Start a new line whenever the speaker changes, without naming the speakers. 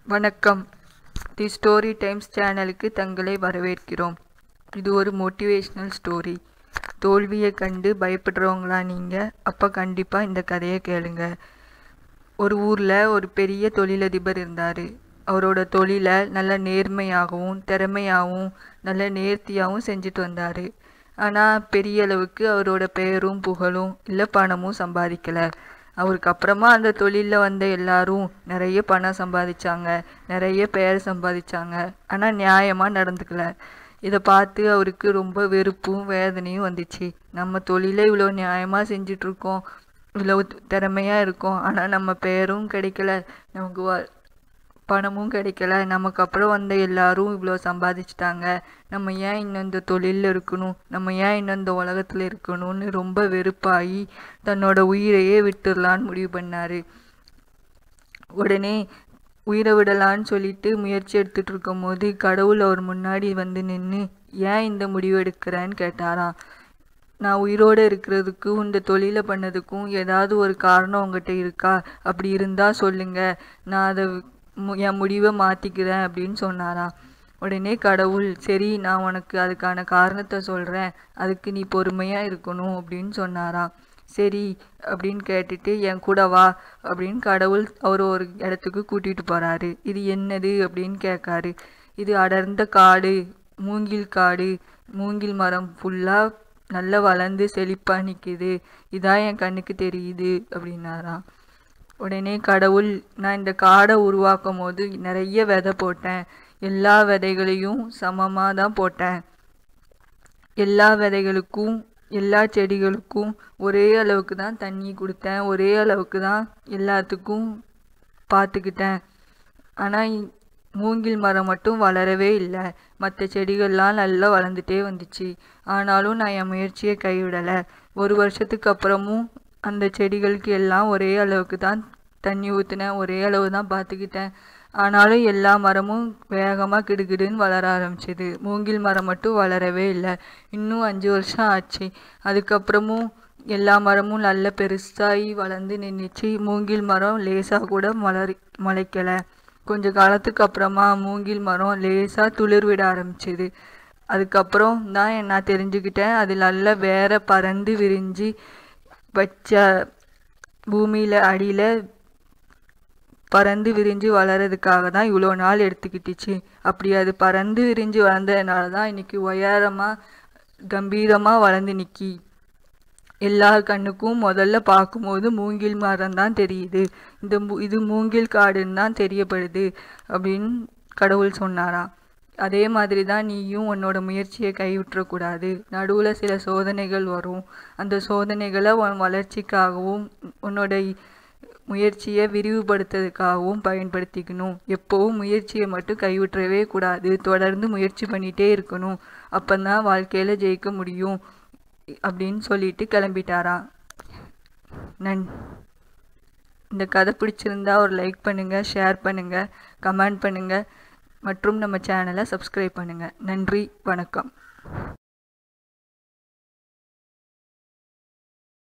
வணக்கம் the story times சேனலுக்கு தங்களை வரவேற்கிறோம் இது ஒரு மோட்டிவேஷ்னல் ஸ்டோரி தோல்வியை கண்டு பயப்படுறவங்களா நீங்கள் அப்போ கண்டிப்பாக இந்த கதையை கேளுங்க ஒரு ஊரில் ஒரு பெரிய தொழிலதிபர் இருந்தார் அவரோட தொழிலை நல்ல நேர்மையாகவும் திறமையாகவும் நல்ல நேர்த்தியாகவும் செஞ்சுட்டு வந்தார் ஆனால் பெரிய அளவுக்கு அவரோட பெயரும் புகழும் இல்லை பணமும் சம்பாதிக்கலை அவருக்கு அப்புறமா அந்த தொழிலில் வந்த எல்லாரும் நிறைய பணம் சம்பாதிச்சாங்க நிறைய பெயர் சம்பாதிச்சாங்க ஆனால் நியாயமாக நடந்துக்கல இதை பார்த்து அவருக்கு ரொம்ப வெறுப்பும் வேதனையும் வந்துச்சு நம்ம தொழிலை இவ்வளோ நியாயமாக செஞ்சிட்ருக்கோம் இவ்வளோ திறமையாக இருக்கோம் ஆனால் நம்ம பெயரும் கிடைக்கல நமக்கு வ பணமும் கிடைக்கல நமக்கு அப்புறம் வந்த எல்லாரும் இவ்வளோ சம்பாதிச்சிட்டாங்க நம்ம ஏன் இன்னும் இந்த தொழிலில் இருக்கணும் நம்ம ஏன் இன்னும் இந்த உலகத்தில் இருக்கணும்னு ரொம்ப வெறுப்பாகி தன்னோட உயிரையே விட்டுடலான்னு முடிவு பண்ணார் உடனே உயிரை விடலான்னு சொல்லிட்டு முயற்சி எடுத்துட்டு இருக்கும் போது கடவுள் அவர் முன்னாடி வந்து நின்று ஏன் இந்த முடிவு எடுக்கிறேன்னு கேட்டாராம் நான் உயிரோடு இருக்கிறதுக்கும் இந்த தொழிலை பண்ணதுக்கும் ஏதாவது ஒரு காரணம் உங்ககிட்ட இருக்கா அப்படி இருந்தால் சொல்லுங்கள் நான் அதை மு- என் முடிவை மாற்றிக்கிறேன் அப்படின்னு சொன்னாராம் உடனே கடவுள் சரி நான் உனக்கு அதுக்கான காரணத்தை சொல்கிறேன் அதுக்கு நீ பொறுமையாக இருக்கணும் அப்படின்னு சொன்னாராம் சரி அப்படின்னு கேட்டுட்டு என் கூட வா அப்படின்னு கடவுள் அவர் ஒரு இடத்துக்கு கூட்டிகிட்டு போகிறாரு இது என்னது அப்படின்னு கேட்காரு இது அடர்ந்த காடு மூங்கில் காடு மூங்கில் மரம் ஃபுல்லாக நல்லா வளர்ந்து செழிப்பாக நிற்கிது இதான் என் கண்ணுக்கு தெரியுது அப்படின்னாராம் உடனே கடவுள் நான் இந்த காடை உருவாக்கும் போது நிறைய விதை போட்டேன் எல்லா விதைகளையும் சமமாக தான் போட்டேன் எல்லா விதைகளுக்கும் எல்லா செடிகளுக்கும் ஒரே அளவுக்கு தான் தண்ணி கொடுத்தேன் ஒரே அளவுக்கு தான் எல்லாத்துக்கும் பார்த்துக்கிட்டேன் ஆனால் மூங்கில் மரம் மட்டும் வளரவே இல்லை மற்ற செடிகள்லாம் நல்லா வளர்ந்துட்டே வந்துச்சு ஆனாலும் நான் என் முயற்சியை கைவிடலை ஒரு வருஷத்துக்கு அப்புறமும் அந்த செடிகளுக்கு எல்லாம் ஒரே அளவுக்கு தான் தண்ணி ஊற்றினேன் ஒரே அளவு தான் பார்த்துக்கிட்டேன் ஆனாலும் எல்லா மரமும் வேகமாக கிடுகிடுன்னு வளர ஆரம்பிச்சது மூங்கில் மரம் மட்டும் வளரவே இல்லை இன்னும் அஞ்சு வருஷம் ஆச்சு அதுக்கப்புறமும் எல்லா மரமும் நல்ல பெருசாகி வளர்ந்து நின்றுச்சு மூங்கில் மரம் லேசாக கூட மலரி முளைக்கலை கொஞ்ச காலத்துக்கு அப்புறமா மூங்கில் மரம் லேசாக துளிர் விட ஆரம்பிச்சது அதுக்கப்புறம் தான் நான் தெரிஞ்சுக்கிட்டேன் அது நல்ல வேற பறந்து விரிஞ்சு வச்ச பூமியில் அடியில் பறந்து விரிஞ்சு வளர்றதுக்காக தான் இவ்வளோ நாள் எடுத்துக்கிட்டுச்சு அப்படி அது பறந்து விரிஞ்சு வளர்ந்ததுனால தான் இன்னைக்கு உயரமாக கம்பீரமாக வளர்ந்து நிக்கி எல்லா கண்ணுக்கும் முதல்ல பார்க்கும்போது மூங்கில் மரம் தான் தெரியுது இந்த மூ- இது மூங்கில் காடுன்னு தான் தெரியப்படுது அப்படின்னு கடவுள் சொன்னாராம் அதே மாதிரி தான் நீயும் உன்னோட முயற்சியை கைவிட்டுறக்கூடாது நடுவில் சில சோதனைகள் வரும் அந்த சோதனைகளை உன் வளர்ச்சிக்காகவும் உன்னோட இ- முயற்சியை விரிவுபடுத்துறதுக்காகவும் பயன்படுத்திக்கணும் எப்போவும் முயற்சியை மட்டும் கைவிட்டுறவே கூடாது தொடர்ந்து முயற்சி பண்ணிகிட்டே இருக்கணும் அப்போதான் வாழ்க்கையில் ஜெயிக்க முடியும் அப்படின்னு சொல்லிட்டு கிளம்பிட்டாராம் நன் இந்த கதை பிடிச்சிருந்தா ஒரு லைக் பண்ணுங்கள் ஷேர் பண்ணுங்கள் கமெண்ட் பண்ணுங்கள் மற்றும் நம்ம சேனலை சப்ஸ்கிரைப் பண்ணுங்கள் நன்றி வணக்கம்